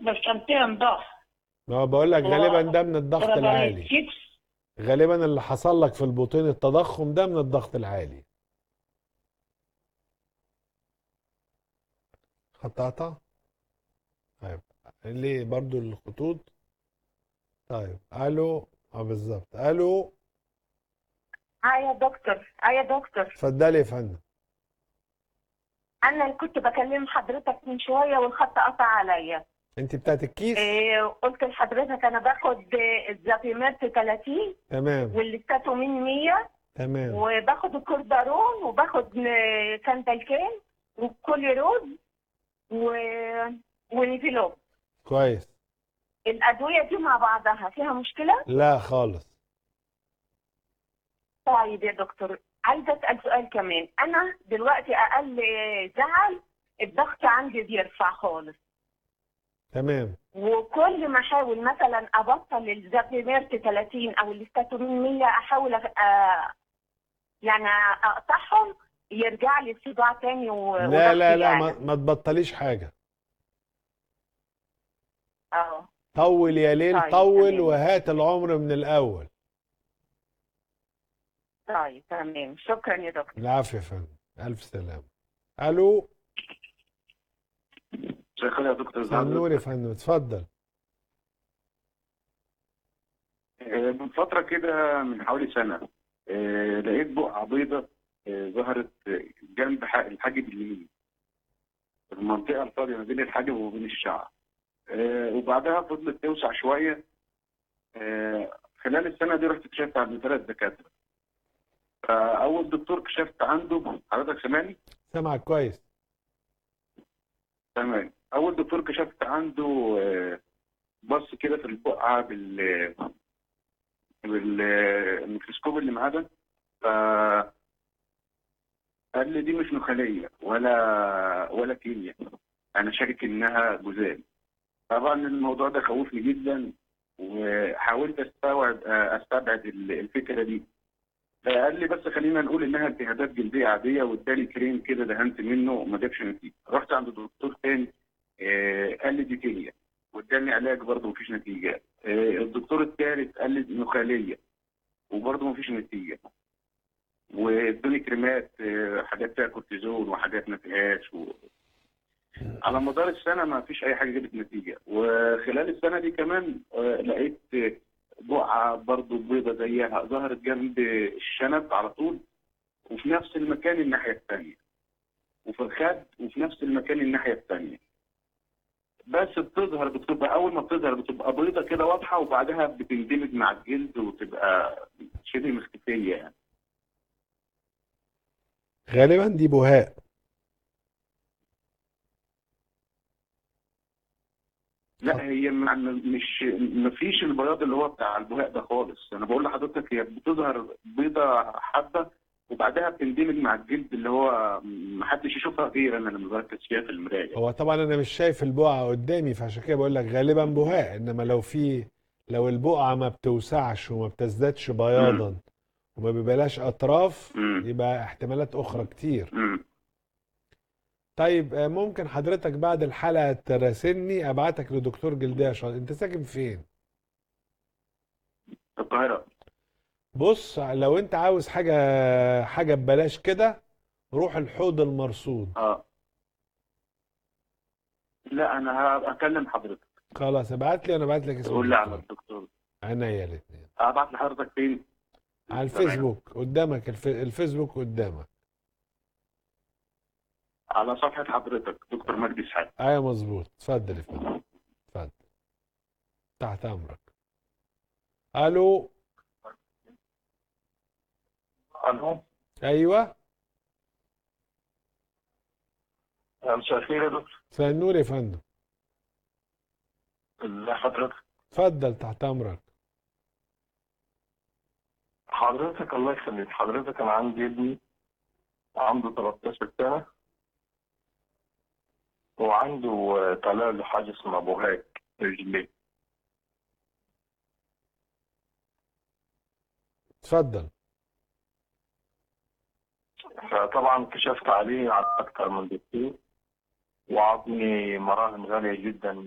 بشنتين ضغط ما هو بقول لك هو غالبا ده من الضغط انا العالي بقيت سكس غالبا اللي حصل لك في البطين التضخم ده من الضغط العالي خط قطع طيب ليه برضو الخطوط طيب الو اه بالظبط الو اه يا دكتور اه يا دكتور اتفضلي يا فندم انا اللي كنت بكلم حضرتك من شويه والخط قطع عليا انت بتاعت الكيس إيه قلت لحضرتك انا باخد آه، الزابيميرت 30 تمام والستاتومين 100 تمام وباخد الكوردارون وباخد آه، كانتالكين وكوليروز و... ونيفيلوب كويس الادويه دي مع بعضها فيها مشكله لا خالص طيب يا دكتور عايزه اسال سؤال كمان انا دلوقتي اقل زعل الضغط عندي بيرفع خالص تمام وكل ما احاول مثلا ابطل الزابيميرت 30 او الاستاتومين 100 احاول أ- آه، يعني اقطعهم يرجع لي الصداع تاني و... لا وضغطي لا لا يعلى. ما, ما تبطليش حاجة اه طول يا ليل طيب، طول تمام. وهات العمر من الأول طيب تمام شكرا يا دكتور العافية يا فندم ألف سلامة ألو مساء الخير يا دكتور مساء النور يا فندم اتفضل آه، من فترة كده من حوالي سنة آه، لقيت بقعة بيضة آه، ظهرت آه، جنب ح- الحاجب اليمين المنطقة الفاضية ما بين الحاجب وبين الشعر آه، وبعدها فضلت توسع شوية آه، خلال السنة دي رحت كشفت عند ثلاث دكاترة فأول دكتور كشفت عنده حضرتك سامعني؟ سامعك كويس تمام اول دكتور كشفت عنده آه، بص كده في البقعه بال بالميكروسكوب اللي معاه ده ف قال لي دي مش نخاليه ولا ولا كيمياء انا شاكك انها جزام طبعا الموضوع ده خوفني جدا وحاولت استوعب آه، استبعد ال- الفكره دي فقال لي بس خلينا نقول انها التهابات جلديه عاديه واداني كريم كده دهنت منه وما جابش نتيجه رحت عند دكتور تاني آه، قال لي دي كيمياء واداني علاج برضه مفيش نتيجه آه، الدكتور الثالث قال لي نخاليه وبرضه مفيش نتيجه وادوني كريمات آه، حاجات فيها كورتيزون وحاجات ما فيهاش و... على مدار السنه ما فيش اي حاجه جابت نتيجه وخلال السنه دي كمان آه، لقيت آه، بقعه برضه بيضه زيها ظهرت جنب الشنب على طول وفي نفس المكان الناحيه الثانيه وفي الخد وفي نفس المكان الناحيه الثانيه بس بتظهر بتبقى اول ما بتظهر بتبقى بيضه كده واضحه وبعدها بتندمج مع الجلد وتبقى شبه مختفيه يعني غالبا دي بهاء لا هي م- م- مش مفيش البياض اللي هو بتاع البهاء ده خالص انا بقول لحضرتك هي بتظهر بيضه حبه وبعدها بتندمج مع الجلد اللي هو محدش يشوفها غير انا لما بركز فيها في المرايه هو طبعا انا مش شايف البقعة قدامي فعشان كده بقول لك غالبا بهاء انما لو في لو البقعة ما بتوسعش وما بتزدادش بياضا وما بيبقاش اطراف مم. يبقى احتمالات اخرى كتير مم. طيب آه، ممكن حضرتك بعد الحلقة تراسلني ابعتك لدكتور جلدية شاطر انت ساكن فين في القاهره بص لو انت عاوز حاجة حاجة ببلاش كده روح الحوض المرصود اه لا انا ه- هكلم حضرتك خلاص ابعت لي وانا ابعت لك اسم قول لي على الدكتور الدكتور عينيا الاثنين ابعت لحضرتك فين على الفيسبوك قدامك الف... الفيسبوك قدامك على صفحه حضرتك دكتور مجدي اسحاق ايوه مظبوط اتفضل يا فندم اتفضل تحت امرك الو الو ايوه مساء الخير يا دكتور مساء النور يا فندم ازي حضرتك اتفضل تحت امرك حضرتك الله يخليك حضرتك انا عندي ابني عنده 13 سنه وعنده آه، طلع له حاجه اسمها بوهاك رجليه اتفضل فطبعا كشفت عليه عن اكثر من دكتور وعطني مراهم غاليه جدا